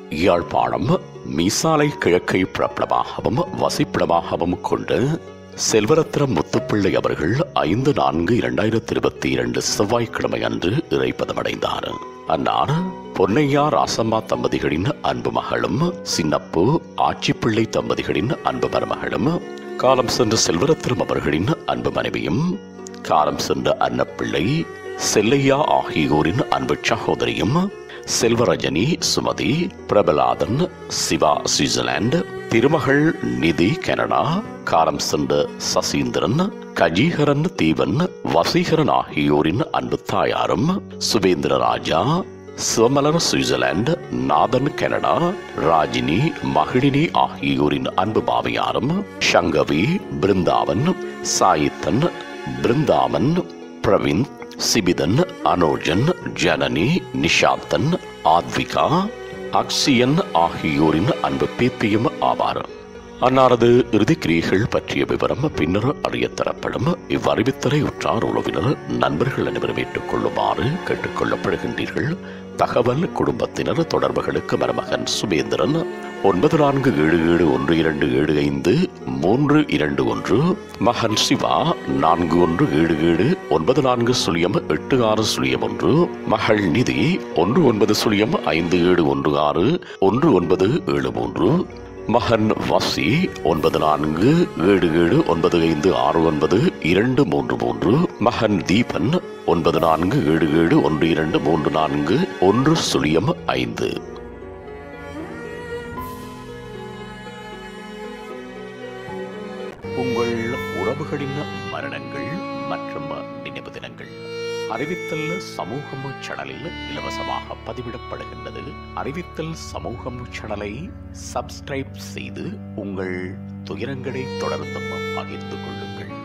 யாழ்ப்பாணம் மீசாலை கிழக்கை பிறப்பிடமாகவும் வசிப்பிடமாகவும் கொண்டு செல்வரத்னம் முத்துப்பிள்ளை அவர்கள் ஐந்து நான்கு இரண்டாயிரத்தி இருபத்தி இரண்டு செவ்வாய்க்கிழமை அன்று இறைப்பதமடைந்தார் அன்னார் பொன்னையா ராசம்மா தம்பதிகளின் அன்பு மகளும் சின்னப்பு ஆச்சிப்பிள்ளை தம்பதிகளின் அன்பு மருமகளும் காலம் சென்ற செல்வரத்னம் அவர்களின் அன்பு மனைவியும் காலம் சென்ற அன்னப்பிள்ளை செல்லையா ஆகியோரின் அன்பு சகோதரியும் செல்வரஜனி சுமதி பிரபலாதன் சிவா சுவிட்சர்லாந்து திருமகள் நிதி கனடா காலம் சென்ற சசீந்திரன் கஜீகரன் தீவன் வசீகரன் ஆகியோரின் அன்பு தாயாரும் சுபேந்திர ராஜா சிவமலர் சுவிட்சர்லாந்து நாதன் கனடா ராஜினி மகிழினி ஆகியோரின் அன்பு பாவையாரும் சங்கவி பிருந்தாவன் சாயித்தன் பிருந்தாவன் பிரவீன் சிபிதன் அனோஜன் ஜனனி நிஷாந்தன் ஆத்விகா அக்ஷியன் ஆகியோரின் அன்பு பேத்தியும் ஆவார் அன்னாரது இறுதிக்கிரியைகள் பற்றிய விவரம் பின்னர் அறியத் தரப்படும் இவ்வறிவித்தலை உற்றார் உறவினர் நண்பர்கள் அனைவரும் ஏற்றுக்கொள்ளுமாறு கேட்டுக்கொள்ளப்படுகின்றீர்கள் தகவல் குடும்பத்தினர் தொடர்புகளுக்கு மருமகன் சுபேந்திரன் ஒன்பது நான்கு ஏழு ஏழு ஒன்று இரண்டு ஏழு ஐந்து மூன்று இரண்டு ஒன்று மகன் சிவா நான்கு ஒன்று ஏழு ஏழு ஒன்பது நான்கு சுழியம் எட்டு ஆறு சுழியம் ஒன்று மகள் நிதி ஒன்று ஒன்பது சுழியம் ஐந்து ஏழு ஒன்று ஆறு ஒன்று ஒன்பது ஏழு மூன்று மகன் வசி ஒன்பது நான்கு ஏழு ஏழு ஒன்பது ஐந்து ஆறு ஒன்பது இரண்டு மூன்று மூன்று மகன் தீபன் ஒன்பது நான்கு ஏழு ஏழு ஒன்று இரண்டு மூன்று நான்கு ஒன்று சுழியம் ஐந்து உங்கள் உறவுகளின் மரணங்கள் மற்றும் நினைவு தினங்கள் அறிவித்தல் சமூகம் சேனலில் இலவசமாக பதிவிடப்படுகின்றது அறிவித்தல் சமூகம் சேனலை சப்ஸ்கிரைப் செய்து உங்கள் துயரங்களை தொடர்ந்தும் பகிர்ந்து கொள்ளுங்கள்